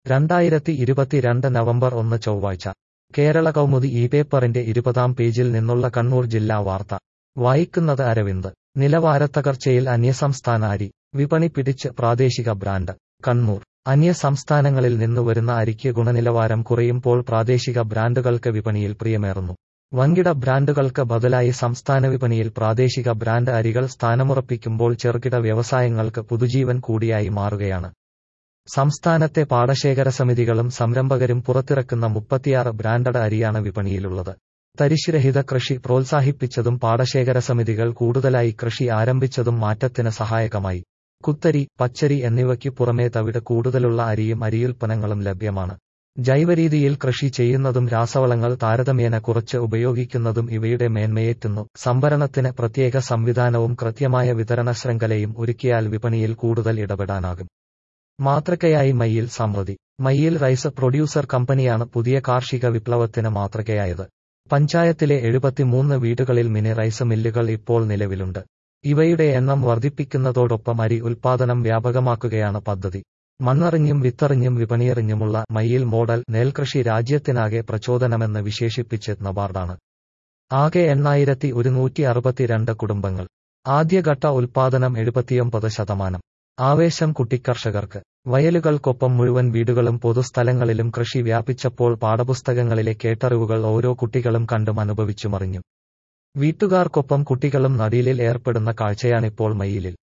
രണ്ടായിരത്തി ഇരുപത്തിരണ്ട് നവംബർ ഒന്ന് ചൊവ്വാഴ്ച കേരള കൗമുദി ഈ പേപ്പറിന്റെ ഇരുപതാം പേജിൽ നിന്നുള്ള കണ്ണൂർ ജില്ലാ വാർത്ത വായിക്കുന്നത് അരവിന്ദ് നിലവാരത്തകർച്ചയിൽ അന്യസംസ്ഥാന അരി വിപണി പിടിച്ച് പ്രാദേശിക ബ്രാൻഡ് കണ്ണൂർ അന്യ സംസ്ഥാനങ്ങളിൽ നിന്ന് വരുന്ന അരിക്ക് ഗുണനിലവാരം കുറയുമ്പോൾ പ്രാദേശിക ബ്രാൻഡുകൾക്ക് വിപണിയിൽ പ്രിയമേറുന്നു വൻകിട ബ്രാൻഡുകൾക്ക് ബദലായി സംസ്ഥാന വിപണിയിൽ പ്രാദേശിക ബ്രാൻഡ് അരികൾ സ്ഥാനമുറപ്പിക്കുമ്പോൾ ചെറുകിട വ്യവസായങ്ങൾക്ക് പുതുജീവൻ കൂടിയായി മാറുകയാണ് സംസ്ഥാനത്തെ പാടശേഖര സമിതികളും സംരംഭകരും പുറത്തിറക്കുന്ന മുപ്പത്തിയാറ് ബ്രാൻഡഡ് അരിയാണ് വിപണിയിലുള്ളത് തരിശുരഹിത കൃഷി പ്രോത്സാഹിപ്പിച്ചതും പാടശേഖര സമിതികൾ കൂടുതലായി കൃഷി ആരംഭിച്ചതും മാറ്റത്തിന് സഹായകമായി കുത്തരി പച്ചരി എന്നിവയ്ക്ക് പുറമേ തവിട് കൂടുതലുള്ള അരിയും അരിയുൽപ്പന്നങ്ങളും ലഭ്യമാണ് ജൈവരീതിയിൽ കൃഷി ചെയ്യുന്നതും രാസവളങ്ങൾ താരതമ്യേന കുറച്ച് ഉപയോഗിക്കുന്നതും ഇവയുടെ മേന്മയേറ്റുന്നു സംഭരണത്തിന് പ്രത്യേക സംവിധാനവും കൃത്യമായ വിതരണ ശൃംഖലയും ഒരുക്കിയാൽ വിപണിയിൽ കൂടുതൽ ഇടപെടാനാകും മാതൃകയായി മയ്യിൽ സമൃദ്ധി മയ്യിൽ റൈസ് പ്രൊഡ്യൂസർ കമ്പനിയാണ് പുതിയ കാർഷിക വിപ്ലവത്തിന് മാതൃകയായത് പഞ്ചായത്തിലെ എഴുപത്തിമൂന്ന് വീടുകളിൽ മിനി റൈസ് മില്ലുകൾ ഇപ്പോൾ നിലവിലുണ്ട് ഇവയുടെ എണ്ണം വർദ്ധിപ്പിക്കുന്നതോടൊപ്പം അരി ഉൽപാദനം വ്യാപകമാക്കുകയാണ് പദ്ധതി മണ്ണറിഞ്ഞും വിത്തറിഞ്ഞും വിപണിയെറിഞ്ഞുമുള്ള മയ്യിൽ മോഡൽ നെൽകൃഷി രാജ്യത്തിനാകെ പ്രചോദനമെന്ന് വിശേഷിപ്പിച്ച് നബാർഡാണ് ആകെ എണ്ണായിരത്തി ഒരുന്നൂറ്റി അറുപത്തിരണ്ട് കുടുംബങ്ങൾ ആദ്യഘട്ട ഉൽപാദനം എഴുപത്തിയൊമ്പത് ശതമാനം ആവേശം കുട്ടിക്കർഷകർക്ക് വയലുകൾക്കൊപ്പം മുഴുവൻ വീടുകളും പൊതുസ്ഥലങ്ങളിലും കൃഷി വ്യാപിച്ചപ്പോൾ പാഠപുസ്തകങ്ങളിലെ കേട്ടറിവുകൾ ഓരോ കുട്ടികളും കണ്ടും അനുഭവിച്ചുമറിഞ്ഞു വീട്ടുകാർക്കൊപ്പം കുട്ടികളും നടീലിൽ ഏർപ്പെടുന്ന കാഴ്ചയാണിപ്പോൾ മയ്യിലിൽ